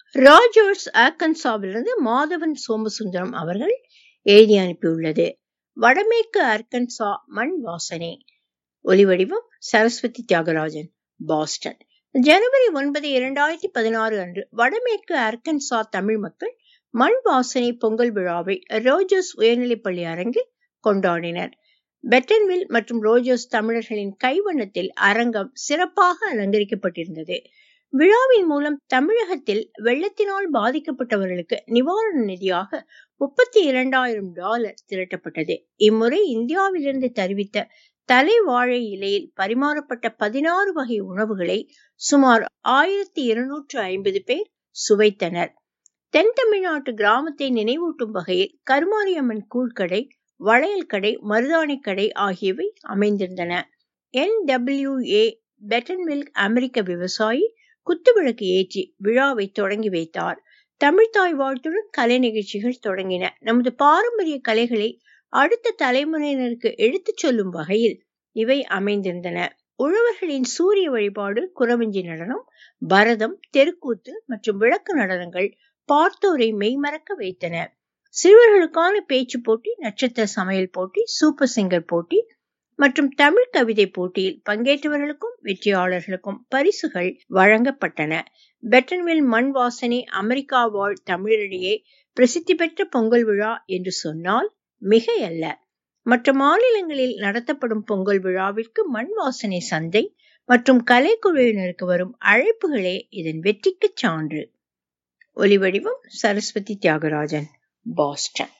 Rogers ஆர்கன்சாவிலிருந்து Madhavan Somasundaram அவர்கள் எழுதி அனுப்பியுள்ளது வடமேற்கு அர்கன்சா மண் வாசனை ஒலிவடிவம் சரஸ்வதி தியாகராஜன் பாஸ்டன் ஜனவரி ஒன்பது இரண்டாயிரத்தி பதினாறு அன்று வடமேற்கு அர்கன்சா தமிழ் மக்கள் மண் வாசனை பொங்கல் விழாவை ரோஜர்ஸ் உயர்நிலைப்பள்ளி அரங்கில் கொண்டாடினர் பெட்டன்வில் மற்றும் ரோஜர்ஸ் தமிழர்களின் கைவண்ணத்தில் அரங்கம் சிறப்பாக அலங்கரிக்கப்பட்டிருந்தது விழாவின் மூலம் தமிழகத்தில் வெள்ளத்தினால் பாதிக்கப்பட்டவர்களுக்கு நிவாரண நிதியாக முப்பத்தி இரண்டாயிரம் டாலர் திரட்டப்பட்டது இம்முறை இந்தியாவிலிருந்து தெரிவித்த தலை வாழை இலையில் பரிமாறப்பட்ட பதினாறு வகை உணவுகளை சுமார் ஆயிரத்தி இருநூற்று ஐம்பது பேர் சுவைத்தனர் தென் தமிழ்நாட்டு கிராமத்தை நினைவூட்டும் வகையில் கருமாரியம்மன் கூழ்கடை வளையல் கடை மருதாணி கடை ஆகியவை அமைந்திருந்தன என் டபிள்யூஏ பெட்டன்வில் அமெரிக்க விவசாயி குத்துவிளக்கு ஏற்றி விழாவை தொடங்கி வைத்தார் தமிழ்தாய் வாழ்த்துடன் கலை நிகழ்ச்சிகள் தொடங்கின நமது பாரம்பரிய கலைகளை அடுத்த தலைமுறையினருக்கு எடுத்துச் சொல்லும் வகையில் இவை அமைந்திருந்தன உழவர்களின் சூரிய வழிபாடு குறவஞ்சி நடனம் பரதம் தெருக்கூத்து மற்றும் விளக்கு நடனங்கள் பார்த்தோரை மெய்மறக்க வைத்தன சிறுவர்களுக்கான பேச்சு போட்டி நட்சத்திர சமையல் போட்டி சூப்பர் சிங்கர் போட்டி மற்றும் தமிழ் கவிதை போட்டியில் பங்கேற்றவர்களுக்கும் வெற்றியாளர்களுக்கும் பரிசுகள் வழங்கப்பட்டன பெட்டன்வில் மண் வாசனை அமெரிக்கா வாழ் தமிழரிடையே பிரசித்தி பெற்ற பொங்கல் விழா என்று சொன்னால் மிகையல்ல மற்ற மாநிலங்களில் நடத்தப்படும் பொங்கல் விழாவிற்கு மண் வாசனை சந்தை மற்றும் கலைக்குழுவினருக்கு வரும் அழைப்புகளே இதன் வெற்றிக்கு சான்று ஒலிவடிவம் சரஸ்வதி தியாகராஜன் பாஸ்டன்